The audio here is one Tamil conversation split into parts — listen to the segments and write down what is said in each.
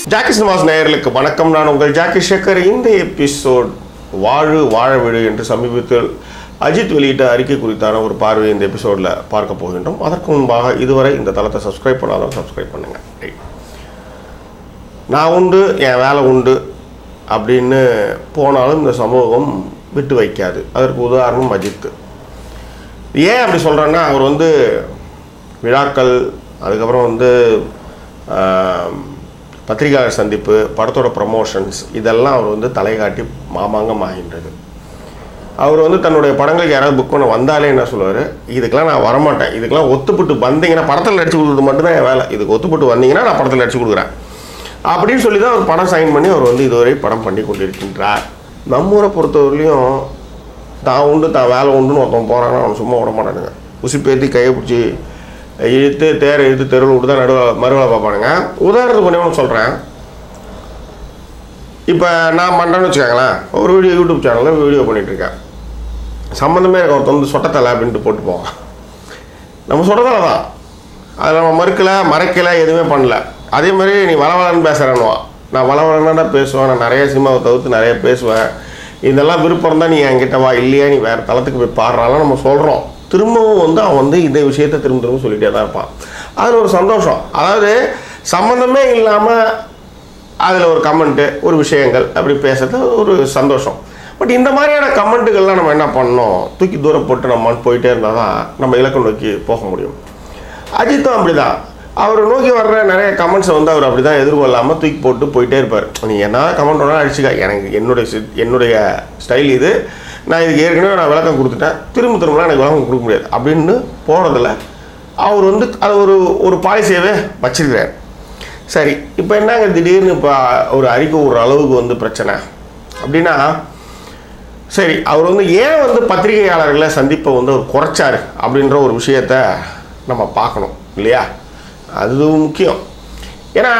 ஜாக்கி சினிமாஸ் நேயர்களுக்கு வணக்கம் நான் உங்கள் ஜாக்கி சேகர் இந்த எபிசோட் வாழு வாழ விடு என்று சமீபத்தில் அஜித் வெளியிட்ட அறிக்கை குறித்தான ஒரு பார்வையை இந்த எபிசோடில் பார்க்க போகின்றோம் அதற்கு முன்பாக இதுவரை இந்த தளத்தை சப்ஸ்கிரைப் பண்ணாலும் சப்ஸ்கிரைப் பண்ணுங்கள் ரைட் நான் உண்டு என் வேலை உண்டு அப்படின்னு போனாலும் இந்த சமூகம் விட்டு வைக்காது அதற்கு உதாரணம் அஜித் ஏன் அப்படி சொல்கிறேன்னா அவர் வந்து விழாக்கள் அதுக்கப்புறம் வந்து ஆம், பத்திரிகையாளர் சந்திப்பு படத்தோட ப்ரமோஷன்ஸ் இதெல்லாம் அவர் வந்து தலைகாட்டி மாமாங்கம் ஆகின்றது அவர் வந்து தன்னுடைய படங்களுக்கு யாராவது புக் பண்ண வந்தாலே என்ன சொல்லுவார் இதுக்கெல்லாம் நான் வரமாட்டேன் இதுக்கெல்லாம் ஒத்துப்பட்டு வந்தீங்கன்னா படத்தில் நடிச்சு கொடுக்குறது மட்டும்தான் என் வேலை இதுக்கு ஒத்துப்பட்டு வந்தீங்கன்னா நான் படத்தில் நடிச்சு கொடுக்குறேன் அப்படின்னு சொல்லி தான் அவர் படம் சைன் பண்ணி அவர் வந்து இதுவரை படம் பண்ணி கொண்டிருக்கின்றார் நம்ம ஊரை பொறுத்தவரையிலையும் தான் உண்டு தான் வேலை உண்டுன்னு ஒருத்தன் போகிறான்னா அவன் சும்மா விட மாட்டானுங்க உசி பேத்தி கையை பிடிச்சி இழுத்து தேரை இழுத்து தெருவில் விட்டு தான் நடுவில் மறுவேலை பார்ப்பானுங்க உதாரணத்துக்கு ஒன்றே ஒன்று சொல்கிறேன் இப்போ நான் பண்ணுறேன்னு வச்சுக்கோங்களேன் ஒரு வீடியோ யூடியூப் சேனலில் வீடியோ பண்ணிகிட்ருக்கேன் சம்மந்தமே இருக்க ஒருத்தன் வந்து சொட்டத்தலை அப்படின்ட்டு போட்டு போவான் நம்ம சொட்டத்தலை தான் அதை நம்ம மறுக்கலை மறைக்கலை எதுவுமே பண்ணல அதே மாதிரி நீ வளவலன்னு பேசுகிறேன்னுவான் நான் வளவலன்னா பேசுவேன் நான் நிறைய சினிமாவை தவிர்த்து நிறைய பேசுவேன் இதெல்லாம் விருப்பம் தான் நீ என்கிட்ட வா இல்லையா நீ வேறு தளத்துக்கு போய் பாடுறாலாம் நம்ம சொல்கிறோம் திரும்பவும் வந்து அவன் வந்து இந்த விஷயத்தை திரும்ப திரும்ப சொல்லிகிட்டே தான் இருப்பான் அதில் ஒரு சந்தோஷம் அதாவது சம்மந்தமே இல்லாமல் அதில் ஒரு கமெண்ட்டு ஒரு விஷயங்கள் அப்படி பேசுறது ஒரு சந்தோஷம் பட் இந்த மாதிரியான கமெண்ட்டுகள்லாம் நம்ம என்ன பண்ணோம் தூக்கி தூரம் போட்டு நம்ம போயிட்டே இருந்தால் தான் நம்ம இலக்கு நோக்கி போக முடியும் அஜித்தும் அப்படிதான் அவர் நோக்கி வர்ற நிறைய கமெண்ட்ஸை வந்து அவர் அப்படி தான் எதிர்கொள்ளாமல் தூக்கி போட்டு போயிட்டே இருப்பார் நீ என்ன கமெண்ட் வேணாலும் அடிச்சுக்க எனக்கு என்னுடைய சி- என்னுடைய ஸ்டைல் இது நான் இதுக்கு ஏற்கனவே நான் விளக்கம் கொடுத்துட்டேன் திரும்ப திரும்பலாம் எனக்கு விளக்கம் கொடுக்க முடியாது அப்படின்னு போகிறதில்ல அவர் வந்து அது ஒரு ஒரு பாலிசியவே வச்சிருக்கிறார் சரி இப்போ என்னங்க திடீர்னு இப்போ ஒரு அறிக்கை விடுற அளவுக்கு வந்து பிரச்சனை அப்படின்னா சரி அவர் வந்து ஏன் வந்து பத்திரிகையாளர்களை சந்திப்பை வந்து அவர் குறைச்சாரு அப்படின்ற ஒரு விஷயத்த நம்ம பார்க்கணும் இல்லையா அது முக்கியம் ஏன்னா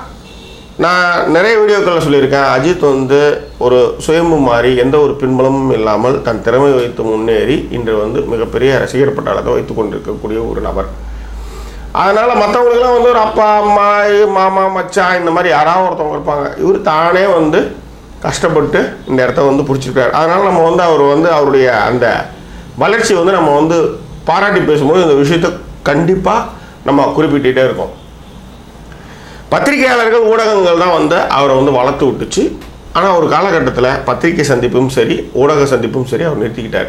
நான் நிறைய வீடியோக்களில் சொல்லியிருக்கேன் அஜித் வந்து ஒரு சுயம்பு மாதிரி எந்த ஒரு பின்பலமும் இல்லாமல் தன் திறமை வைத்து முன்னேறி இன்று வந்து மிகப்பெரிய ரசிகர் பட்டாளத்தை வைத்து கொண்டிருக்கக்கூடிய ஒரு நபர் அதனால் மற்றவங்களுக்குலாம் வந்து ஒரு அப்பா அம்மா மாமா மச்சான் இந்த மாதிரி யாராவது ஒருத்தவங்க இருப்பாங்க இவர் தானே வந்து கஷ்டப்பட்டு இந்த இடத்த வந்து பிடிச்சிருக்காரு அதனால் நம்ம வந்து அவர் வந்து அவருடைய அந்த வளர்ச்சி வந்து நம்ம வந்து பாராட்டி பேசும்போது இந்த விஷயத்தை கண்டிப்பாக நம்ம குறிப்பிட்டுட்டே இருக்கோம் பத்திரிகையாளர்கள் ஊடகங்கள் தான் வந்து அவரை வந்து வளர்த்து விட்டுச்சு ஆனால் ஒரு காலகட்டத்தில் பத்திரிகை சந்திப்பும் சரி ஊடக சந்திப்பும் சரி அவர் நிறுத்திக்கிட்டார்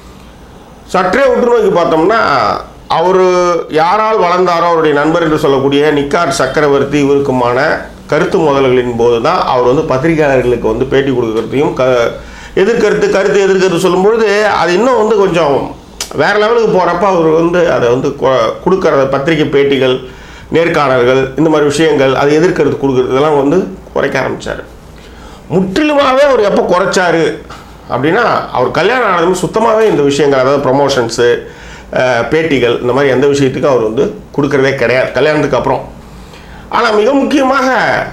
சற்றே உற்று நோக்கி பார்த்தோம்னா அவர் யாரால் வளர்ந்தாரோ அவருடைய நண்பர் என்று சொல்லக்கூடிய நிக்கார் சக்கரவர்த்தி இவருக்குமான கருத்து முதல்களின் போது தான் அவர் வந்து பத்திரிகையாளர்களுக்கு வந்து பேட்டி கொடுக்கறதையும் க எதிர்கருத்து கருத்து எதிர்கருத்து சொல்லும்பொழுது அது இன்னும் வந்து கொஞ்சம் வேற லெவலுக்கு போகிறப்ப அவர் வந்து அதை வந்து கொ- கொடுக்கறத பத்திரிகை பேட்டிகள் நேர்காணல்கள் இந்த மாதிரி விஷயங்கள் அது எதிர்கருத்து கொடுக்கறது இதெல்லாம் வந்து குறைக்க ஆரம்பித்தார் முற்றிலுமாகவே அவர் எப்போ குறைச்சாரு அப்படின்னா அவர் கல்யாணம் ஆனதுமே சுத்தமாகவே இந்த விஷயங்கள் அதாவது ப்ரொமோஷன்ஸு பேட்டிகள் இந்த மாதிரி எந்த விஷயத்துக்கும் அவர் வந்து கொடுக்கறதே கிடையாது கல்யாணத்துக்கு அப்புறம் ஆனால் மிக முக்கியமாக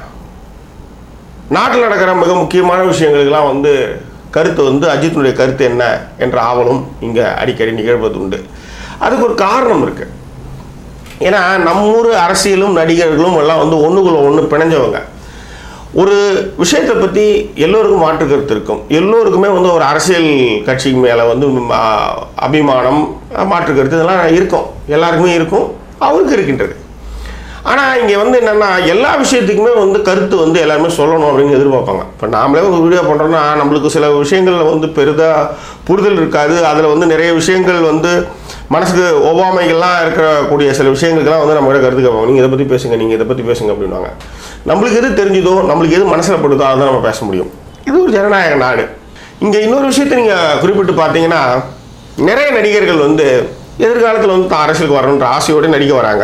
நாட்டில் நடக்கிற மிக முக்கியமான விஷயங்களுக்கெல்லாம் வந்து கருத்து வந்து அஜித்தினுடைய கருத்து என்ன என்ற ஆவலும் இங்கே அடிக்கடி நிகழ்வது உண்டு அதுக்கு ஒரு காரணம் இருக்குது ஏன்னா நம்மூர் அரசியலும் நடிகர்களும் எல்லாம் வந்து ஒன்றுக்குள்ள ஒன்று பிணைஞ்சவங்க ஒரு விஷயத்தை பற்றி எல்லோருக்கும் மாற்று கருத்து இருக்கும் எல்லோருக்குமே வந்து ஒரு அரசியல் கட்சி மேலே வந்து ஆ, அபிமானம் ஆ, மாற்று கருத்து இதெல்லாம் இருக்கும் எல்லாருக்குமே இருக்கும் அவருக்கு இருக்கின்றது ஆனால் இங்கே வந்து என்னென்னா எல்லா விஷயத்துக்குமே வந்து கருத்து வந்து எல்லாருமே சொல்லணும் அப்படின்னு எதிர்பார்ப்பாங்க இப்போ நாமளே ஒரு வீடியோ பண்ணுறோன்னா நம்மளுக்கு சில விஷயங்கள் வந்து பெரிதாக புரிதல் இருக்காது அதில் வந்து நிறைய விஷயங்கள் வந்து மனசுக்கு ஒவ்வாமைகள்லாம் இருக்கக்கூடிய சில விஷயங்களுக்கெல்லாம் வந்து நம்ம கருத்து கேட்பாங்க நீங்கள் இதை பற்றி பேசுங்க நீங்கள் இதை பற்றி பேசுங்க அப்படின்வாங்க நம்மளுக்கு எது தெரிஞ்சுதோ நம்மளுக்கு எது மனசில் படுதோ அதை நம்ம பேச முடியும் இது ஒரு ஜனநாயக நாடு இங்கே இன்னொரு விஷயத்தை நீங்கள் குறிப்பிட்டு பார்த்தீங்கன்னா நிறைய நடிகர்கள் வந்து எதிர்காலத்தில் வந்து தான் அரசியலுக்கு வரணுன்ற ஆசையோடு நடிக்க வராங்க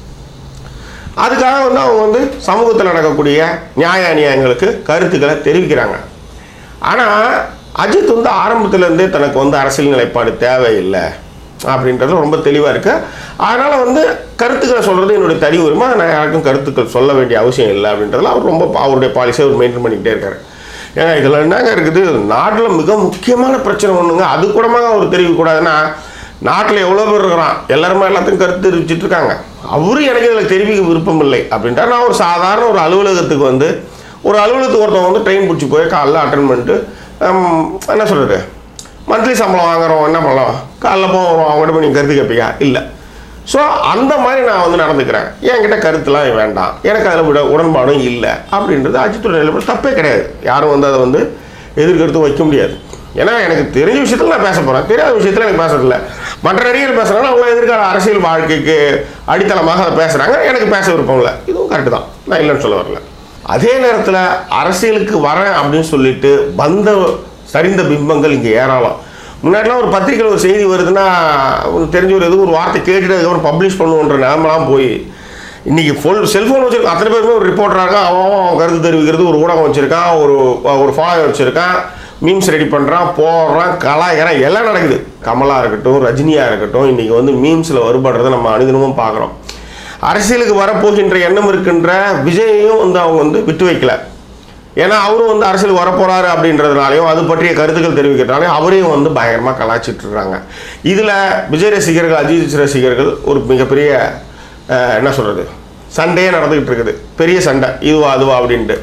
அதுக்காக வந்து அவங்க வந்து சமூகத்தில் நடக்கக்கூடிய நியாய அநியாயங்களுக்கு கருத்துக்களை தெரிவிக்கிறாங்க ஆனால் அஜித் வந்து ஆரம்பத்திலேருந்தே தனக்கு வந்து அரசியல் நிலைப்பாடு தேவையில்லை அப்படின்றது ரொம்ப தெளிவாக இருக்கு அதனால் வந்து கருத்துக்களை சொல்கிறது என்னுடைய தனி உரிமை நான் யாருக்கும் கருத்துக்கள் சொல்ல வேண்டிய அவசியம் இல்லை அப்படின்றதுல அவர் ரொம்ப பா- அவருடைய பாலிசியை அவர் மெயின்டைன் பண்ணிக்கிட்டே இருக்காரு ஏங்க இதில் என்னங்க இருக்குது நாட்டில் மிக முக்கியமான பிரச்சனை ஒன்றுங்க அது கூடமாக அவர் தெரிவிக்கக்கூடாதுன்னா நாட்டில் எவ்வளோ பேர் இருக்கிறான் எல்லாருமே எல்லாத்தையும் கருத்து தெரிவிச்சிட்டு இருக்காங்க அவரும் எனக்கு இதில் தெரிவிக்க விருப்பம் இல்லை அப்படின்ட்டா நான் ஒரு சாதாரண ஒரு அலுவலகத்துக்கு வந்து ஒரு அலுவலகத்துக்கு ஒருத்தவங்க வந்து ட்ரெயின் பிடிச்சி போய் காலைல அட்டன் பண்ணிட்டு ஹம், என்ன சொல்கிறது மந்த்லி சம்பளம் வாங்குறோம் என்ன பண்ணலாம் காலைல போகிறோம் அவங்ககிட்ட போய் நீங்கள் கருத்து கேட்பீங்க இல்லை ஸோ அந்த மாதிரி நான் வந்து நடந்துக்கிறேன் என்கிட்ட கருத்துலாம் வேண்டாம் எனக்கு அதில் விட உடன்பாடும் இல்லை அப்படின்றது அஜித்தோட நிலைப்பாடு தப்பே கிடையாது யாரும் வந்து அதை வந்து எதிர்கருத்தும் வைக்க முடியாது ஏன்னா எனக்கு தெரிஞ்ச விஷயத்தில் நான் பேச போகிறேன் தெரியாத விஷயத்தில் எனக்கு பேசுறதில்ல மற்ற நடிகர் பேசுகிறாங்கன்னா அவங்க எதிர்கால அரசியல் வாழ்க்கைக்கு அடித்தளமாக அதை பேசுகிறாங்க எனக்கு பேச விருப்பம் இல்லை இதுவும் கரெக்டு தான் நான் இல்லைன்னு சொல்ல வரல அதே நேரத்தில் அரசியலுக்கு வரேன் அப்படின்னு சொல்லிட்டு வந்த சரிந்த பிம்பங்கள் இங்கே ஏராளம் முன்னாடிலாம் ஒரு பத்திரிக்கையில் ஒரு செய்தி வருதுன்னா உங்களுக்கு தெரிஞ்ச ஒரு எதுவும் ஒரு வார்த்தை கேட்டுட்டு அதுக்கப்புறம் பப்ளிஷ் பண்ணுவோன்ற நிலமெல்லாம் போய் இன்னைக்கு ஃபுல் செல்ஃபோன் வச்சிருக்கான் அத்தனை பேருமே ஒரு ரிப்போர்ட்டராக இருக்கான் அவன் அவன் கருத்து தெரிவிக்கிறது ஒரு ஊடகம் வச்சிருக்கான் ஒரு ஒரு ஃபாலோவர் வச்சிருக்கான் மீம்ஸ் ரெடி பண்ணுறான் போடுறான் கலாய்க்கிறான் எல்லாம் நடக்குது கமலா இருக்கட்டும் ரஜினியா இருக்கட்டும் இன்னைக்கு வந்து மீம்ஸில் வருபடுறதை நம்ம அனுதினமும் பார்க்குறோம் அரசியலுக்கு வரப்போகின்ற எண்ணம் இருக்கின்ற விஜயையும் வந்து அவங்க வந்து விட்டு வைக்கல ஏன்னா அவரும் வந்து அரசியல் வரப்போறாரு அப்படின்றதுனாலையும் அது பற்றிய கருத்துக்கள் தெரிவிக்கிறதுனாலையும் அவரையும் வந்து பயங்கரமாக கலாச்சிட்டு இருக்காங்க இதில் விஜய் ரசிகர்கள் அஜித் ரசிகர்கள் ஒரு மிகப்பெரிய அஹ், என்ன சொல்கிறது சண்டையே நடந்துக்கிட்டு இருக்குது பெரிய சண்டை இதுவா அதுவா அப்படின்ட்டு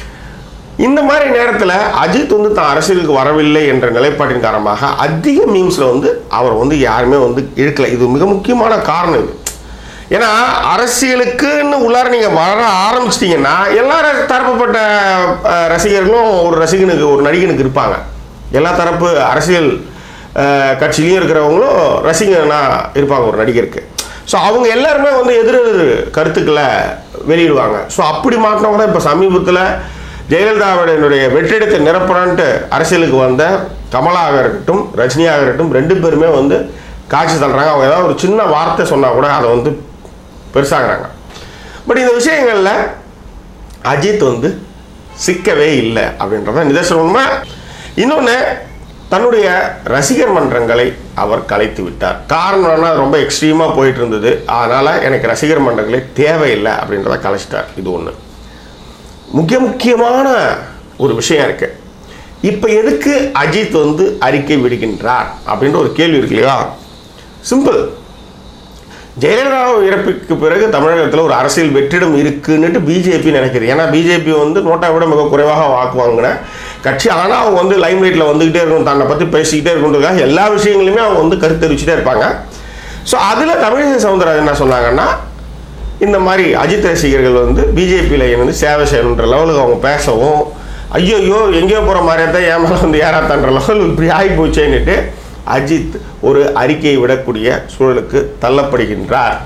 இந்த மாதிரி நேரத்தில் அஜித் வந்து தான் அரசியலுக்கு வரவில்லை என்ற நிலைப்பாட்டின் காரணமாக அதிக மீம்ஸில் வந்து அவர் வந்து யாருமே வந்து இழுக்கல இது மிக முக்கியமான காரணம் இது ஏன்னா அரசியலுக்குன்னு உள்ளார நீங்கள் வர ஆரம்பிச்சிட்டிங்கன்னா எல்லா ர- தரப்புப்பட்ட அஹ், ரசிகர்களும் ஒரு ரசிகனுக்கு ஒரு நடிகனுக்கு இருப்பாங்க எல்லா தரப்பு அரசியல் அஹ், கட்சியிலையும் இருக்கிறவங்களும் ரசிகனா இருப்பாங்க ஒரு நடிகருக்கு ஸோ அவங்க எல்லாருமே வந்து எதிர் எதிர் கருத்துக்களை வெளியிடுவாங்க ஸோ அப்படி மாற்றினவங்க தான் இப்போ சமீபத்தில் ஜெயலலிதாவுடைய வெற்றிடத்தை நிரப்புறான்ட்டு அரசியலுக்கு வந்த கமலாக இருக்கட்டும் ரஜினியாக இருக்கட்டும் ரெண்டு பேருமே வந்து காட்சி தள்ளுறாங்க அவங்க ஏதாவது ஒரு சின்ன வார்த்தை சொன்னால் கூட அதை வந்து பெருசாகிறாங்க பட் இந்த விஷயங்களில் அஜித் வந்து சிக்கவே இல்லை அப்படின்றத நிதர்சன உண்மை இன்னொன்று தன்னுடைய ரசிகர் மன்றங்களை அவர் கலைத்து விட்டார் காரணம் என்னன்னா அது ரொம்ப எக்ஸ்ட்ரீமாக போயிட்டு இருந்தது அதனால் எனக்கு ரசிகர் மன்றங்களே தேவையில்லை அப்படின்றத கலைச்சிட்டார் இது ஒன்று முக்கிய முக்கியமான ஒரு விஷயம் இருக்கு இப்போ எதுக்கு அஜித் வந்து அறிக்கை விடுகின்றார் அப்படின்ற ஒரு கேள்வி இருக்கு இல்லையா சிம்பிள் ஜெயலலிதா இறப்புக்கு பிறகு தமிழகத்தில் ஒரு அரசியல் வெற்றிடம் இருக்குன்னுட்டு பிஜேபி நினைக்குது ஏன்னா பிஜேபி வந்து நோட்டை விட மிக குறைவாக வாக்கு வாங்கின கட்சி ஆனால் அவங்க வந்து லைம் லைட்டில் வந்துக்கிட்டே இருக்கணும் தன்னை பற்றி பேசிக்கிட்டே இருக்கணுன்றதுக்காக எல்லா விஷயங்களையுமே அவங்க வந்து கருத்து தெரிவிச்சுட்டே இருப்பாங்க ஸோ அதில் தமிழிசை சவுந்தரராஜன் என்ன சொன்னாங்கன்னா இந்த மாதிரி அஜித் ரசிகர்கள் வந்து பிஜேபியில் இருந்து சேவை செய்யணுன்ற லெவலுக்கு அவங்க பேசவும் ஐயோ எங்கேயோ போகிற மாதிரியே தான் ஏன் மேலே வந்து ஏறாத்தான்ற லெவல் இப்படி ஆகி போச்சேன்னுட்டு அஜித் ஒரு அறிக்கையை விடக்கூடிய சூழலுக்கு தள்ளப்படுகின்றார்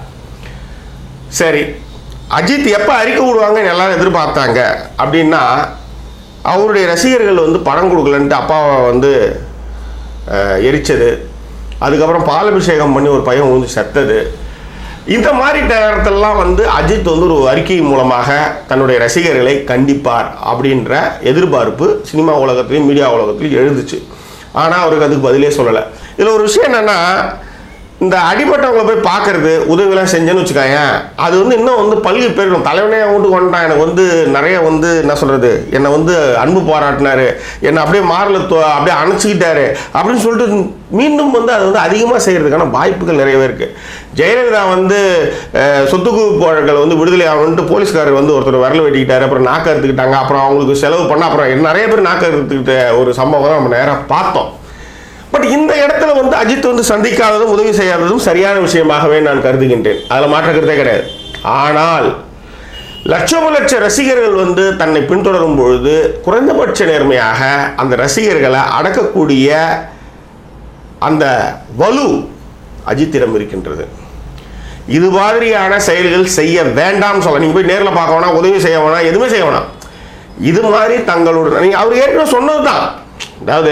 சரி அஜித் எப்போ அறிக்கை விடுவாங்கன்னு எல்லாரும் எதிர்பார்த்தாங்க அப்படின்னா அவருடைய ரசிகர்கள் வந்து பணம் கொடுக்கலன்ட்டு அப்பாவை வந்து அஹ், எரிச்சது அதுக்கப்புறம் பாலபிஷேகம் பண்ணி ஒரு பையன் விழுந்து செத்தது இந்த மாதிரி நேரத்திலலாம் வந்து அஜித் வந்து ஒரு அறிக்கை மூலமாக தன்னுடைய ரசிகர்களை கண்டிப்பார் அப்படின்ற எதிர்பார்ப்பு சினிமா உலகத்திலையும் மீடியா உலகத்திலையும் எழுந்துச்சு ஆனால் அவருக்கு அதுக்கு பதிலே சொல்லலை இதில் ஒரு விஷயம் என்னென்னா இந்த அடிபட்டவங்களை போய் பார்க்கறது உதவிலாம் செஞ்சேன்னு வச்சுக்காங்க அது வந்து இன்னும் வந்து பல்கி பெருகும் தலைவனே என் வீட்டுக்கு வந்துட்டான் எனக்கு வந்து நிறைய வந்து என்ன சொல்கிறது என்னை வந்து அன்பு பாராட்டினாரு என்னை அப்படியே மாறல அப்படியே அணைச்சிக்கிட்டாரு அப்படின்னு சொல்லிட்டு மீண்டும் வந்து அது வந்து அதிகமாக செய்கிறதுக்கான வாய்ப்புகள் நிறையவே இருக்குது ஜெயலலிதா வந்து அஹ், சொத்து குவிப்பு வழக்கில் வந்து விடுதலை ஆகணுன்ட்டு போலீஸ்காரர் வந்து ஒருத்தர் விரல வெட்டிக்கிட்டாரு அப்புறம் நாக்க எடுத்துக்கிட்டாங்க அப்புறம் அவங்களுக்கு செலவு பண்ண அப்புறம் நிறைய பேர் நாக்க எடுத்துக்கிட்ட ஒரு சம்பவம் தான் நம்ம நேராக பார்த்தோம் பட் இந்த இடத்துல வந்து அஜித் வந்து சந்திக்காததும் உதவி செய்யாததும் சரியான விஷயமாகவே நான் கருதுகின்றேன் அதில் மாற்ற கருத்தே கிடையாது ஆனால் லட்சோப லட்ச ரசிகர்கள் வந்து தன்னை பின்தொடரும் பொழுது குறைந்தபட்ச நேர்மையாக அந்த ரசிகர்களை அடக்கக்கூடிய அந்த வலு அஜித்திடம் இருக்கின்றது இது மாதிரியான செயல்கள் செய்ய வேண்டாம்னு சொல்ல நீங்கள் போய் நேரில் பார்க்க வேணாம் உதவி செய்ய வேணாம் எதுவுமே செய்ய வேணாம் இது மாதிரி தங்களோட நீங்கள் அவர் ஏற்கனவே சொன்னது தான் அதாவது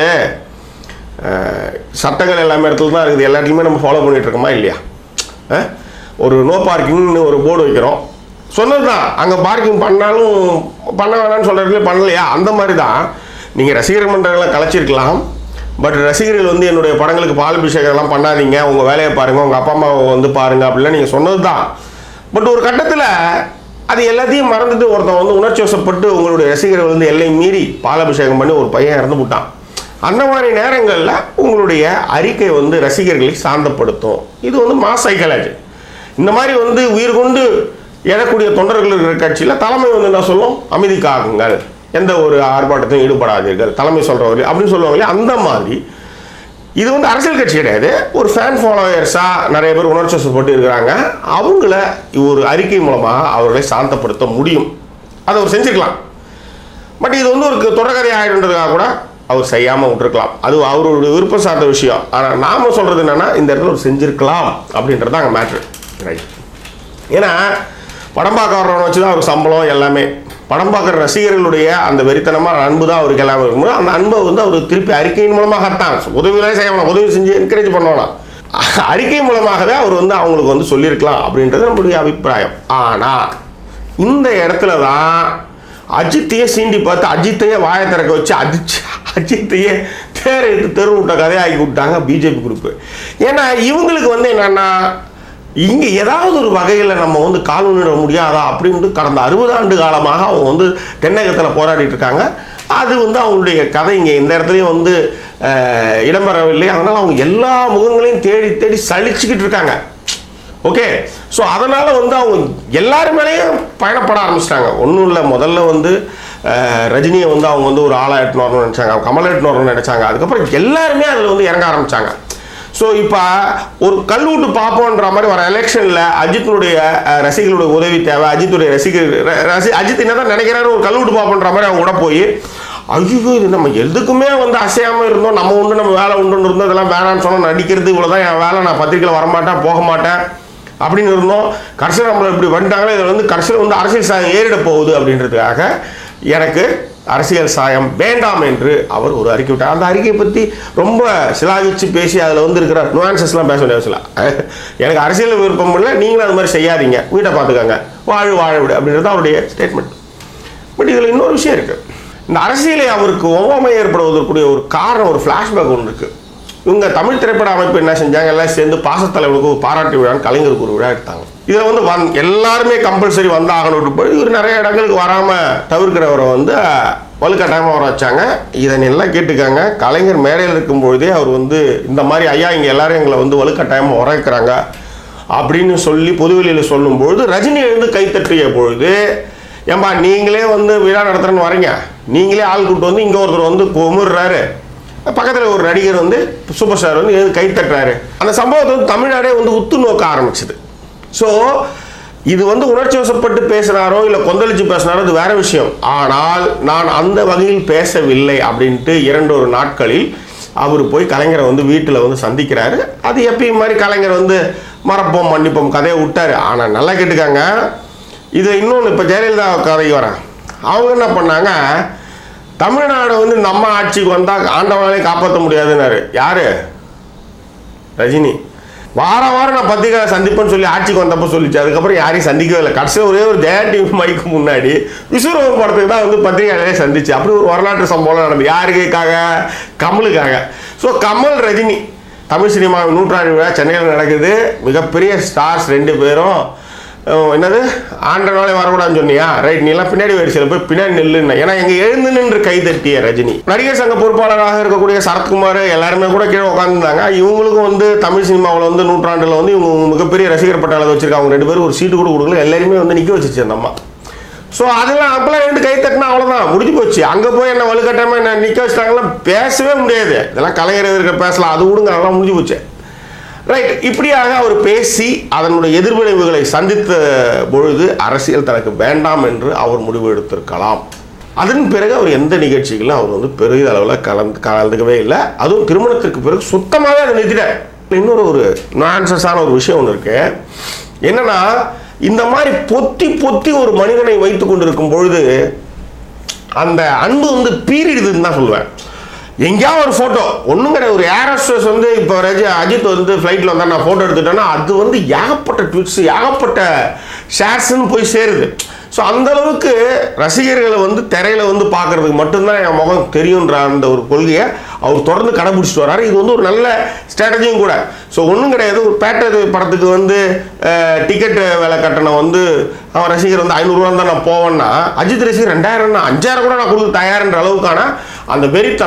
அஹ், சட்டங்கள் எல்லாமே இடத்துல தான் இருக்குது எல்லா இடத்துலையுமே நம்ம ஃபாலோ பண்ணிட்டு இருக்கோமா இல்லையா அஹ்? ஒரு நோ பார்க்கிங்னு ஒரு போர்டு வைக்கிறோம் சொன்னது தான் அங்கே பார்க்கிங் பண்ணாலும் பண்ண வேணாம்னு சொல்கிறதுல பண்ணலையா அந்த மாதிரி தான் நீங்கள் ரசிகர் மன்றங்களை கலைச்சிருக்கலாம் பட் ரசிகர்கள் வந்து என்னுடைய படங்களுக்கு பால் அபிஷேகம்லாம் பண்ணாதீங்க உங்கள் வேலையை பாருங்கள் உங்கள் அப்பா அம்மாவை வந்து பாருங்கள் அப்படிலாம் நீங்கள் சொன்னது தான் பட் ஒரு கட்டத்தில் அது எல்லாத்தையும் மறந்துட்டு ஒருத்தன் வந்து உணர்ச்சி வசப்பட்டு உங்களுடைய ரசிகர்கள் வந்து எல்லை மீறி பாலாபிஷேகம் பண்ணி ஒரு பையன் இறந்து விட்டான் அந்த மாதிரி நேரங்களில் உங்களுடைய அறிக்கை வந்து ரசிகர்களை சாந்தப்படுத்தும் இது வந்து மாஸ் சைக்காலஜி இந்த மாதிரி வந்து உயிர் கொண்டு எழக்கூடிய தொண்டர்கள் இருக்கிற கட்சியில் தலைமை வந்து என்ன சொல்லும் அமைதி காக்குங்கள் எந்த ஒரு ஆர்ப்பாட்டத்தையும் ஈடுபடாதீர்கள் தலைமை சொல்கிறவர்கள் அப்படின்னு சொல்லுவாங்க இல்லையா அந்த மாதிரி இது வந்து அரசியல் கட்சி கிடையாது ஒரு ஃபேன் ஃபாலோயர்ஸாக நிறைய பேர் உணர்ச்சி வசப்பட்டு இருக்கிறாங்க அவங்கள ஒரு அறிக்கை மூலமாக அவர்களை சாந்தப்படுத்த முடியும் அதை அவர் செஞ்சுருக்கலாம் பட் இது வந்து ஒரு தொடர்கதை ஆயிடுன்றதுக்காக கூட அவர் செய்யாமல் விட்டுருக்கலாம் அது அவருடைய விருப்பம் சார்ந்த விஷயம் ஆனால் நாம சொல்கிறது என்னென்னா இந்த இடத்துல அவர் செஞ்சுருக்கலாம் அப்படின்றது அங்கே மேட்ரு ரைட் ஏன்னா படம் பார்க்க வர்றவனை வச்சு தான் அவருக்கு சம்பளம் எல்லாமே படம் பார்க்குற ரசிகர்களுடைய அந்த வெறித்தனமான அன்பு தான் அவருக்கு எல்லாமே இருக்கும்போது அந்த அன்பை வந்து அவர் திருப்பி அறிக்கையின் மூலமாகத்தான் உதவியெல்லாம் செய்ய வேணாம் உதவி செஞ்சு என்கரேஜ் பண்ண வேணாம் அறிக்கை மூலமாகவே அவர் வந்து அவங்களுக்கு வந்து சொல்லியிருக்கலாம் அப்படின்றது நம்மளுடைய அபிப்பிராயம் ஆனால் இந்த இடத்துல தான் அஜித்தையே சீண்டி பார்த்து அஜித்தையே வாயை திறக்க வச்சு அஜித் அஜித்தையே தேர் எடுத்து தெரு விட்ட கதையாக்கி விட்டாங்க பிஜேபி குரூப்பு ஏன்னா இவங்களுக்கு வந்து என்னன்னா இங்கே ஏதாவது ஒரு வகையில் நம்ம வந்து கால் ஊனிட முடியாதா அப்படின்ட்டு கடந்த அறுபது ஆண்டு காலமாக அவங்க வந்து தென்னகத்தில் போராடிட்டு இருக்காங்க அது வந்து அவங்களுடைய கதை இங்கே இந்த இடத்துலையும் வந்து அஹ், இடம்பெறவில்லை அதனால் அவங்க எல்லா முகங்களையும் தேடி தேடி சலிச்சுக்கிட்டு இருக்காங்க ஓகே ஸோ அதனால் வந்து அவங்க எல்லாரு மேலேயும் பயணப்பட ஆரம்பிச்சிட்டாங்க ஒன்றும் இல்லை முதல்ல வந்து அஹ், ரஜினியை வந்து அவங்க வந்து ஒரு ஆளாக எட்டுன்னு வரணும்னு நினச்சாங்க கமல் எட்டுன்னு வரணும்னு நினச்சாங்க அதுக்கப்புறம் எல்லாருமே அதில் வந்து இறங்க ஆரம்பித்தாங்க ஸோ இப்போ ஒரு கல்வீட்டு பார்ப்போன்ற மாதிரி வர எலெக்ஷனில் அஜித்தினுடைய அஹ், ரசிகர்களுடைய உதவி தேவை அஜித்துடைய ரசிகர் ர- ரசி அஜித் என்ன தான் நினைக்கிறாரு ஒரு கல்வீட்டு பார்ப்போன்ற மாதிரி அவங்க கூட போய் ஐயோ இது நம்ம எதுக்குமே வந்து அசையாமல் இருந்தோம் நம்ம உண்டு நம்ம வேலை உண்டுன்னு இருந்தோம் இதெல்லாம் வேணாம்னு சொன்னோம் நடிக்கிறது இவ்வளோதான் என் வேலை நான் பத்திரிக்கையில் வரமாட்டேன் போக மாட்டேன் அப்படின்னு இருந்தோம் கடைசியில் நம்மளை இப்படி வந்துட்டாங்களே இதில் வந்து கடைசியில் வந்து அரசியல் சாயம் ஏறிட போகுது அப்படின்றதுக்காக எனக்கு அரசியல் சாயம் வேண்டாம் என்று அவர் ஒரு அறிக்கை விட்டார் அந்த அறிக்கையை பற்றி ரொம்ப சிலாகிச்சு பேசி அதில் வந்து இருக்கிற நுவான்சஸ்லாம் பேச வேண்டிய அவசியம் இல்லை. எனக்கு அரசியல் விருப்பம் இல்லை நீங்களும் அது மாதிரி செய்யாதீங்க வீட்டை பார்த்துக்கோங்க வாழு வாழ விடு அப்படின்றது அவருடைய ஸ்டேட்மெண்ட் பட் இதில் இன்னொரு விஷயம் இருக்குது இந்த அரசியலை அவருக்கு ஒவ்வாமை ஏற்படுவதற்குரிய ஒரு காரணம் ஒரு ஃப்ளாஷ்பேக் ஒன்று இருக்குது இவங்க தமிழ் திரைப்பட அமைப்பு என்ன செஞ்சாங்க எல்லாம் சேர்ந்து பாசத்தலைவனுக்கு ஒரு பாராட்டு விழான்னு கலைஞருக்கு ஒரு விழா எடுத்தாங்க இதில் வந்து வந் எல்லாருமே கம்பல்சரி வந்தாகணும் போய் இவர் நிறைய இடங்களுக்கு வராமல் தவிர்க்கிறவரை வந்து வலுக்கட்டாயமாக வர வச்சாங்க இதனை எல்லாம் கேட்டுக்காங்க கலைஞர் மேடையில் இருக்கும் பொழுதே அவர் வந்து இந்த மாதிரி ஐயா இங்கே எல்லாரும் எங்களை வந்து வலுக்கட்டாயமாக வர வைக்கிறாங்க அப்படின்னு சொல்லி பொதுவெளியில் சொல்லும்பொழுது ரஜினி எழுந்து கைத்தட்டிய பொழுது ஏம்பா நீங்களே வந்து விழா நடத்துறேன்னு வரீங்க நீங்களே ஆள் கூட்டு வந்து இங்கே ஒருத்தர் வந்து குமுறுறாரு பக்கத்தில் ஒரு நடிகர் வந்து சூப்பர் ஸ்டார் வந்து எழுந்து கை தட்டுறாரு அந்த சம்பவத்தை வந்து தமிழ்நாடே வந்து உத்து நோக்க ஆரம்பிச்சது ஸோ இது வந்து உணர்ச்சி வசப்பட்டு பேசுனாரோ இல்லை கொந்தளிச்சு பேசினாரோ அது வேற விஷயம் ஆனால் நான் அந்த வகையில் பேசவில்லை அப்படின்ட்டு இரண்டு ஒரு நாட்களில் அவர் போய் கலைஞரை வந்து வீட்டில் வந்து சந்திக்கிறாரு அது எப்பயும் மாதிரி கலைஞர் வந்து மறப்போம் மன்னிப்போம் கதையை விட்டாரு ஆனால் நல்லா கேட்டுக்காங்க இது இன்னொன்று இப்போ ஜெயலலிதா கதைக்கு வரேன் அவங்க என்ன பண்ணாங்க தமிழ்நாடு வந்து நம்ம ஆட்சிக்கு வந்தால் ஆண்டவனாலே காப்பாற்ற முடியாதுன்னாரு யாரு ரஜினி வாரம் வாரம் நான் பத்திரிகை சந்திப்பேன்னு சொல்லி ஆட்சிக்கு வந்தப்போ சொல்லிச்சு அதுக்கப்புறம் யாரையும் சந்திக்கவே இல்லை கடைசியில் ஒரே ஒரு ஜெயா டிவி மைக்கு முன்னாடி விஸ்வரூபம் படத்துக்கு தான் வந்து பத்திரிகையாளரே சந்திச்சு அப்படி ஒரு வரலாற்று சம்பவம் நடந்தது யாருக்காக கமலுக்காக ஸோ கமல் ரஜினி தமிழ் சினிமா நூற்றாண்டு விழா சென்னையில் நடக்குது மிகப்பெரிய ஸ்டார்ஸ் ரெண்டு பேரும் அஹ், என்னது ஆண்டனாலே வரக்கூடாதுன்னு சொன்னியா ரைட் நீ எல்லாம் பின்னாடி வரிசையில் போய் பின்னாடி நில்லுன்னு ஏன்னா எங்க எழுந்து நின்று கை தட்டிய ரஜினி நடிகர் சங்க பொறுப்பாளராக இருக்கக்கூடிய சரத்குமார் எல்லாருமே கூட கீழே உட்காந்துருந்தாங்க இவங்களுக்கும் வந்து தமிழ் சினிமாவில் வந்து நூற்றாண்டில் வந்து இவங்க மிகப்பெரிய ரசிகர் பட்டாளத்தை வச்சிருக்காங்க அவங்க ரெண்டு பேரும் ஒரு சீட்டு கூட கொடுக்கல எல்லாருமே வந்து நிற்க வச்சிச்சு அந்த அம்மா ஸோ அதெல்லாம் அப்பெல்லாம் ரெண்டு கை தட்டினா அவ்வளோதான் முடிஞ்சு போச்சு அங்கே போய் என்ன வலுக்கட்டாமல் என்ன நிற்க வச்சிட்டாங்கலாம் பேசவே முடியாது இதெல்லாம் கலைஞர் இருக்க பேசலாம் அது விடுங்க அதெல்லாம் முடிஞ்சு போச்சு ரைட் இப்படியாக அவர் பேசி அதனுடைய எதிர்விளைவுகளை சந்தித்த பொழுது அரசியல் தனக்கு வேண்டாம் என்று அவர் முடிவு எடுத்திருக்கலாம் அதன் பிறகு அவர் எந்த நிகழ்ச்சிகளும் அவர் வந்து பெரிய அளவில் கலந்து கலந்துக்கவே இல்லை அதுவும் திருமணத்திற்கு பிறகு சுத்தமாகவே அதை நிறுத்திட்டார் இன்னொரு ஒரு நான்சஸான ஒரு விஷயம் ஒன்று இருக்கு என்னன்னா இந்த மாதிரி பொத்தி பொத்தி ஒரு மனிதனை வைத்து கொண்டிருக்கும் பொழுது அந்த அன்பு வந்து பீரிடுதுன்னு தான் சொல்லுவேன் எங்கேயாவது ஒரு ஃபோட்டோ ஒன்றும் கிடையாது ஒரு ஏர் ஹோஸ்டஸ் வந்து இப்போ ரஜி அஜித் வந்து ஃப்ளைட்டில் வந்தால் நான் ஃபோட்டோ எடுத்துட்டேன்னா அது வந்து ஏகப்பட்ட ட்விட்ஸ் ஏகப்பட்ட ஷேர்ஸ்ன்னு போய் சேருது ஸோ அந்த அளவுக்கு ரசிகர்களை வந்து திரையில வந்து பார்க்கறதுக்கு மட்டும்தான் என் முகம் தெரியுன்ற அந்த ஒரு கொள்கையை அவர் தொடர்ந்து கடைபிடிச்சிட்டு வராரு இது வந்து ஒரு நல்ல ஸ்ட்ராட்டஜியும் கூட ஸோ ஒன்றும் கிடையாது ஒரு பேட்டர் படத்துக்கு வந்து டிக்கெட் விலை கட்டணம் வந்து அவன் ரசிகர் வந்து ஐநூறுரூவா தான் நான் போவேன்னா அஜித் ரசிகர் ரெண்டாயிரம் அஞ்சாயிரம் கூட நான் கொடுக்க தயார்ன்ற அளவுக்கான அந்த வெறித்தனம்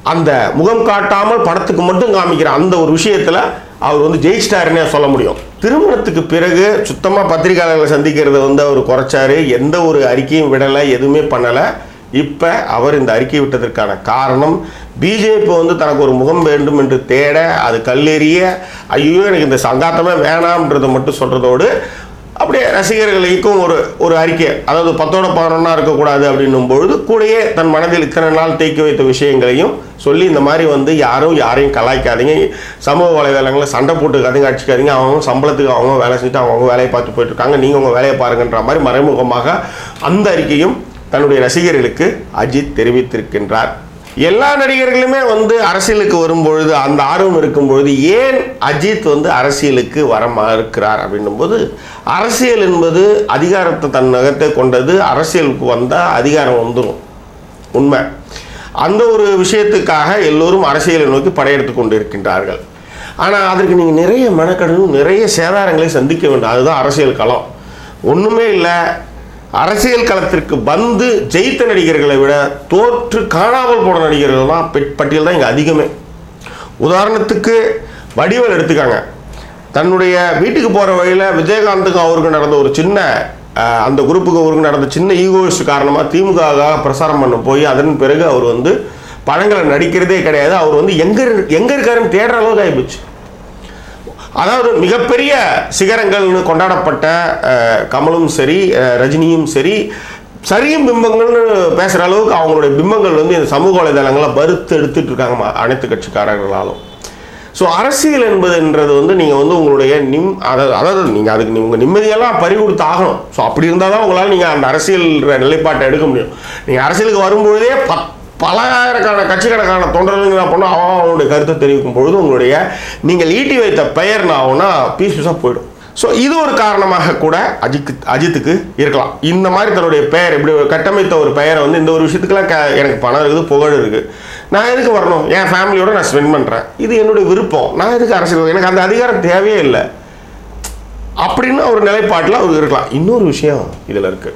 அந்த முகம் காட்டாமல் படத்துக்கு மட்டும் காமிக்கிற அந்த ஒரு விஷயத்தில் அவர் வந்து ஜெயிச்சிட்டாருன்னே சொல்ல முடியும் திருமணத்துக்கு பிறகு சுத்தமாக பத்திரிகையாளர்களை சந்திக்கிறத வந்து அவர் குறைச்சாரு எந்த ஒரு அறிக்கையும் விடலை எதுவுமே பண்ணலை இப்போ அவர் இந்த அறிக்கை விட்டதற்கான காரணம் பிஜேபி வந்து தனக்கு ஒரு முகம் வேண்டும் என்று தேட அது கல்லெறிய ஐயோ எனக்கு இந்த சங்காத்தமே வேணாம்ன்றதை மட்டும் சொல்கிறதோடு அப்படியே ரசிகர்களுக்கும் ஒரு ஒரு அறிக்கை அதாவது பத்தோட பதினொன்னா இருக்கக்கூடாது அப்படின்னும் பொழுது கூடயே தன் மனதில் இத்தனை நாள் தேக்கி வைத்த விஷயங்களையும் சொல்லி இந்த மாதிரி வந்து யாரும் யாரையும் கலாய்க்காதீங்க சமூக வலைதளங்களில் சண்டை போட்டுக்காதீங்க அடிச்சுக்காதீங்க அவங்க சம்பளத்துக்கு அவங்க வேலை செஞ்சுட்டு அவங்க வேலையை பார்த்து போயிட்டு இருக்காங்க நீங்கள் உங்கள் வேலையை பாருங்கன்ற மாதிரி மறைமுகமாக அந்த அறிக்கையும் தன்னுடைய ரசிகர்களுக்கு அஜித் தெரிவித்திருக்கின்றார் எல்லா நடிகர்களுமே வந்து அரசியலுக்கு வரும்பொழுது அந்த ஆர்வம் இருக்கும் பொழுது ஏன் அஜித் வந்து அரசியலுக்கு வர மறுக்கிறார் அப்படின்னும் போது அரசியல் என்பது அதிகாரத்தை தன் நகத்தை கொண்டது அரசியலுக்கு வந்தால் அதிகாரம் வந்துடும் உண்மை அந்த ஒரு விஷயத்துக்காக எல்லோரும் அரசியலை நோக்கி படையெடுத்து கொண்டு இருக்கின்றார்கள் ஆனால் அதற்கு நீங்கள் நிறைய மெனக்கடனும் நிறைய சேதாரங்களை சந்திக்க வேண்டும் அதுதான் அரசியல் களம் ஒன்றுமே இல்லை அரசியல் களத்திற்கு வந்து ஜெயித்த நடிகர்களை விட தோற்று காணாமல் போன நடிகர்கள் தான் பெட்- பட்டியல் தான் இங்கே அதிகமே உதாரணத்துக்கு வடிவேல் எடுத்துக்காங்க தன்னுடைய வீட்டுக்கு போகிற வழியில் விஜயகாந்துக்கும் அவருக்கு நடந்த ஒரு சின்ன அஹ், அந்த குரூப்புக்கு அவருக்கு நடந்த சின்ன ஈகோயிஸ்ட் காரணமாக திமுகவாக பிரசாரம் பண்ண போய் அதன் பிறகு அவர் வந்து படங்களை நடிக்கிறதே கிடையாது அவர் வந்து எங்கே எங்கே இருக்காருன்னு தேடுற அளவுக்கு ஆகிப்போச்சு அதாவது மிகப்பெரிய சிகரங்கள்னு கொண்டாடப்பட்ட அஹ், கமலும் சரி அஹ், ரஜினியும் சரி சரியும் பிம்பங்கள்னு பேசுகிற அளவுக்கு அவங்களுடைய பிம்பங்கள் வந்து இந்த சமூக வலைதளங்களில் பருத்து எடுத்துட்டு இருக்காங்க ம- அனைத்து கட்சிக்காரர்களாலும் ஸோ அரசியல் என்பதுன்றது வந்து நீங்கள் வந்து உங்களுடைய நிம் அதாவது அதாவது நீங்கள் அதுக்கு நீ- உங்கள் நிம்மதியெல்லாம் பறி கொடுத்து ஆகணும் ஸோ அப்படி இருந்தால் தான் உங்களால் நீங்கள் அந்த அரசியல் நிலைப்பாட்டை எடுக்க முடியும் நீங்கள் அரசியலுக்கு வரும்பொழுதே பத் பலாயிரக்கான கட்சிக்கணக்கான தொண்டர்கள் என்ன பண்ணோம் அவன் அவனுடைய கருத்தை தெரிவிக்கும் பொழுது உங்களுடைய நீங்கள் ஈட்டி வைத்த பெயர் என்ன ஆகும்னா பீஸ் பீஸாக போயிடும் ஸோ இது ஒரு காரணமாக கூட அஜித் அஜித்துக்கு இருக்கலாம் இந்த மாதிரி தன்னுடைய பெயர் இப்படி ஒரு கட்டமைத்த ஒரு பெயரை வந்து இந்த ஒரு விஷயத்துக்குலாம் க எனக்கு பணம் இருக்குது புகழ் இருக்குது நான் எதுக்கு வரணும் என் ஃபேமிலியோட நான் ஸ்பெண்ட் பண்ணுறேன் இது என்னுடைய விருப்பம் நான் எதுக்கு அரசியல் எனக்கு அந்த அதிகாரம் தேவையே இல்லை அப்படின்னு ஒரு நிலைப்பாட்டில் அவர் இருக்கலாம் இன்னொரு விஷயம் இதில் இருக்குது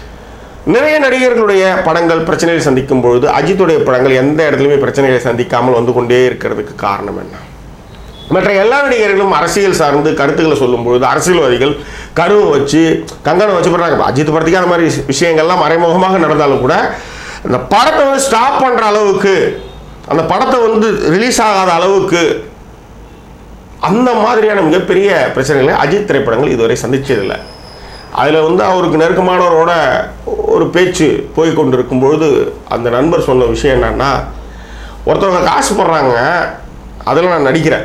நிறைய நடிகர்களுடைய படங்கள் பிரச்சனைகளை சந்திக்கும் பொழுது அஜித்துடைய படங்கள் எந்த இடத்துலையுமே பிரச்சனைகளை சந்திக்காமல் வந்து கொண்டே இருக்கிறதுக்கு காரணம் என்ன மற்ற எல்லா நடிகர்களும் அரசியல் சார்ந்து கருத்துக்களை சொல்லும் பொழுது அரசியல்வாதிகள் கருவை வச்சு கங்கணம் வச்சு பண்ணுறாங்க அஜித் படத்துக்கு அந்த மாதிரி விஷ- விஷயங்கள்லாம் மறைமுகமாக நடந்தாலும் கூட அந்த படத்தை வந்து ஸ்டாப் பண்ணுற அளவுக்கு அந்த படத்தை வந்து ரிலீஸ் ஆகாத அளவுக்கு அந்த மாதிரியான மிகப்பெரிய பிரச்சனைகளை அஜித் திரைப்படங்கள் இதுவரை சந்திச்சதில்லை அதில் வந்து அவருக்கு நெருக்கமானவரோட ஒரு பேச்சு போய் கொண்டிருக்கும் பொழுது அந்த நண்பர் சொன்ன விஷயம் என்னன்னா ஒருத்தவங்க காசு போடுறாங்க அதில் நான் நடிக்கிறேன்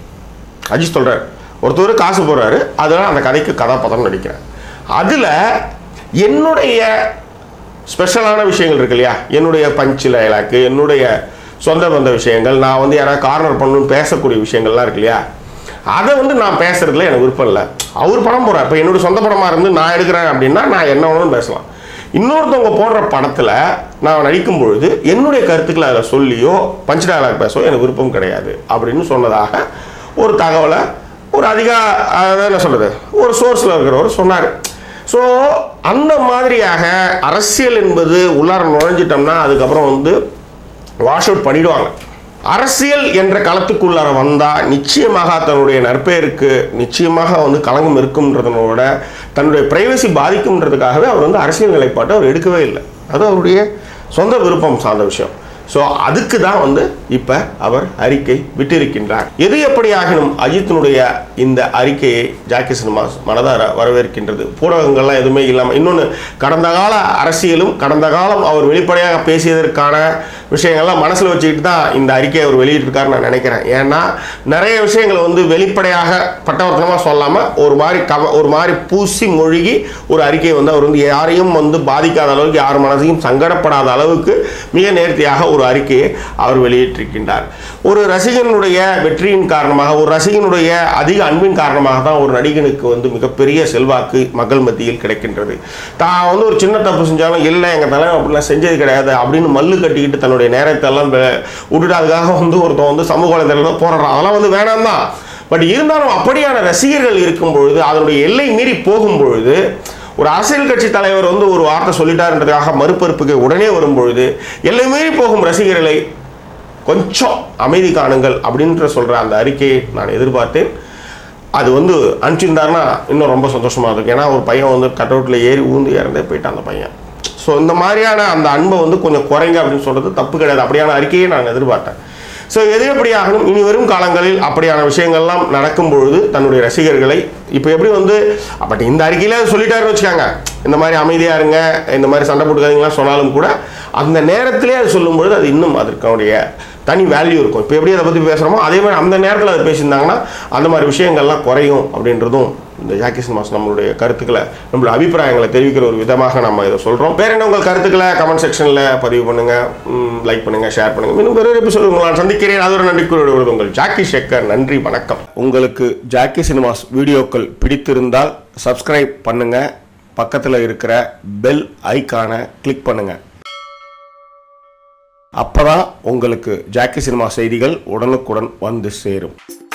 அஜித் சொல்கிறார் ஒருத்தர் காசு போடுறாரு அதில் அந்த கதைக்கு கதாபாத்திரம் நடிக்கிறேன் அதில் என்னுடைய ஸ்பெஷலான விஷயங்கள் இருக்கு இல்லையா என்னுடைய பஞ்ச் டைலாக்கு என்னுடைய சொந்த பந்த விஷயங்கள் நான் வந்து யாராவது கார்னர் பண்ணணும்னு பேசக்கூடிய விஷயங்கள்லாம் இருக்கு இல்லையா அதை வந்து நான் பேசுறதுல எனக்கு விருப்பம் இல்லை அவர் படம் போடுறார் இப்போ என்னோட சொந்த படமாக இருந்து நான் எடுக்கிறேன் அப்படின்னா நான் என்ன வேணும்னு பேசலாம் இன்னொருத்தவங்க போடுற படத்தில் நான் நடிக்கும் பொழுது என்னுடைய கருத்துக்களை அதில் சொல்லியோ பஞ்ச் டயலாக் பேசவோ எனக்கு விருப்பம் கிடையாது அப்படின்னு சொன்னதாக ஒரு தகவலை ஒரு அதிகா அதாவது என்ன சொல்கிறது ஒரு சோர்ஸில் இருக்கிறவர் சொன்னார் ஸோ அந்த மாதிரியாக அரசியல் என்பது உள்ளார நுழைஞ்சிட்டோம்னா அதுக்கப்புறம் வந்து வாஷ் அவுட் பண்ணிடுவாங்க அரசியல் என்ற களத்துக்குள்ளார வந்தால் நிச்சயமாக தன்னுடைய நற்பெயருக்கு நிச்சயமாக வந்து களங்கம் இருக்கும்ன்றதனோட தன்னுடைய பிரைவசி பாதிக்கும்ன்றதுக்காகவே அவர் வந்து அரசியல் நிலைப்பாட்டை அவர் எடுக்கவே இல்லை அது அவருடைய சொந்த விருப்பம் சார்ந்த விஷயம் ஸோ அதுக்கு தான் வந்து இப்போ அவர் அறிக்கை விட்டிருக்கின்றார் எது எப்படியாகினும் அஜித்தினுடைய இந்த அறிக்கையை ஜாக்கி சினிமாஸ் மனதார வரவேற்கின்றது ஊடகங்கள்லாம் எதுவுமே இல்லாமல் இன்னொன்று கடந்த கால அரசியலும் கடந்த காலம் அவர் வெளிப்படையாக பேசியதற்கான விஷயங்கள்லாம் மனசில் வச்சுக்கிட்டு தான் இந்த அறிக்கையை அவர் வெளியிட்டிருக்காருன்னு நான் நினைக்கிறேன் ஏன்னா நிறைய விஷயங்களை வந்து வெளிப்படையாக பட்டவர்த்தனமாக சொல்லாமல் ஒரு மாதிரி கவ ஒரு மாதிரி பூசி மொழிகி ஒரு அறிக்கையை வந்து அவர் வந்து யாரையும் வந்து பாதிக்காத அளவுக்கு யார் மனசையும் சங்கடப்படாத அளவுக்கு மிக நேர்த்தியாக ஒரு அறிக்கையை அவர் வெளியிட்டிருக்கின்றார் ஒரு ரசிகனுடைய வெற்றியின் காரணமாக ஒரு ரசிகனுடைய அதிக அன்பின் காரணமாக தான் ஒரு நடிகனுக்கு வந்து மிகப்பெரிய செல்வாக்கு மக்கள் மத்தியில் கிடைக்கின்றது தான் வந்து ஒரு சின்ன தப்பு செஞ்சாலும் இல்லை எங்கள் தலைவன் அப்படிலாம் செஞ்சது கிடையாது அப்படின்னு மல்லு கட்டிக்கிட்டு தன்னுடைய நேரத்தை எல்லாம் வெ- விட்டுட்டு அதுக்காக வந்து ஒருத்தன் வந்து சமூக வலைதளத்தில் போராடுறான் அதெல்லாம் வந்து வேணாம் தான் பட் இருந்தாலும் அப்படியான ரசிகர்கள் இருக்கும் பொழுது அதனுடைய எல்லை மீறி போகும் பொழுது ஒரு அரசியல் கட்சி தலைவர் வந்து ஒரு வார்த்தை சொல்லிட்டாருன்றதுக்காக மறுப்பறுப்புக்கு உடனே வரும்பொழுது எல்லை மீறி போகும் ரசிகர்களை கொஞ்சம் அமைதி காணுங்கள் அப்படின்ற சொல்கிற அந்த அறிக்கையை நான் எதிர்பார்த்தேன் அது வந்து அனுப்பிச்சிருந்தாருன்னா இன்னும் ரொம்ப சந்தோஷமாக இருக்கும் ஏன்னா ஒரு பையன் வந்து கட் அவுட்டில் ஏறி ஊந்து இறந்தே போயிட்டான் அந்த பையன் ஸோ இந்த மாதிரியான அந்த அன்பை வந்து கொஞ்சம் குறைங்க அப்படின்னு சொல்கிறது தப்பு கிடையாது அப்படியான அறிக்கையை நான் எதிர்பார்த்தேன் ஸோ எது எப்படி ஆகணும் இனி வரும் காலங்களில் அப்படியான விஷயங்கள்லாம் நடக்கும் பொழுது தன்னுடைய ரசிகர்களை இப்போ எப்படி வந்து பட் இந்த அறிக்கையில அது சொல்லிட்டாருன்னு வச்சுக்காங்க இந்த மாதிரி அமைதியாக இருங்க இந்த மாதிரி சண்டை போட்டுக்காதீங்களாம் சொன்னாலும் கூட அந்த நேரத்திலே அது சொல்லும்பொழுது அது இன்னும் அதற்குடைய தனி வேல்யூ இருக்கும் இப்போ எப்படி அதை பற்றி பேசுகிறோமோ அதே மாதிரி அந்த நேரத்தில் அதை பேசியிருந்தாங்கன்னா அந்த மாதிரி விஷயங்கள்லாம் குறையும் அப்படின்றதும் இந்த ஜாக்கி சினிமாஸ் நம்மளுடைய கருத்துக்களை நம்மளுடைய அபிப்பிராயங்களை தெரிவிக்கிற ஒரு விதமாக நம்ம இதை சொல்கிறோம் வேற என்ன உங்கள் கருத்துக்களை கமெண்ட் செக்ஷனில் பதிவு பண்ணுங்கள் லைக் பண்ணுங்கள் ஷேர் பண்ணுங்கள் இன்னும் வேறு எபிசோடு உங்களை நான் சந்திக்கிறேன் அது ஒரு நன்றிக்குரிய உங்கள் ஜாக்கி ஷேக்கர் நன்றி வணக்கம் உங்களுக்கு ஜாக்கி சினிமாஸ் வீடியோக்கள் பிடித்திருந்தால் சப்ஸ்கிரைப் பண்ணுங்கள் பக்கத்தில் இருக்கிற பெல் ஐக்கானை கிளிக் பண்ணுங்கள் அப்பதான் உங்களுக்கு ஜாக்கி சினிமா செய்திகள் உடனுக்குடன் வந்து சேரும்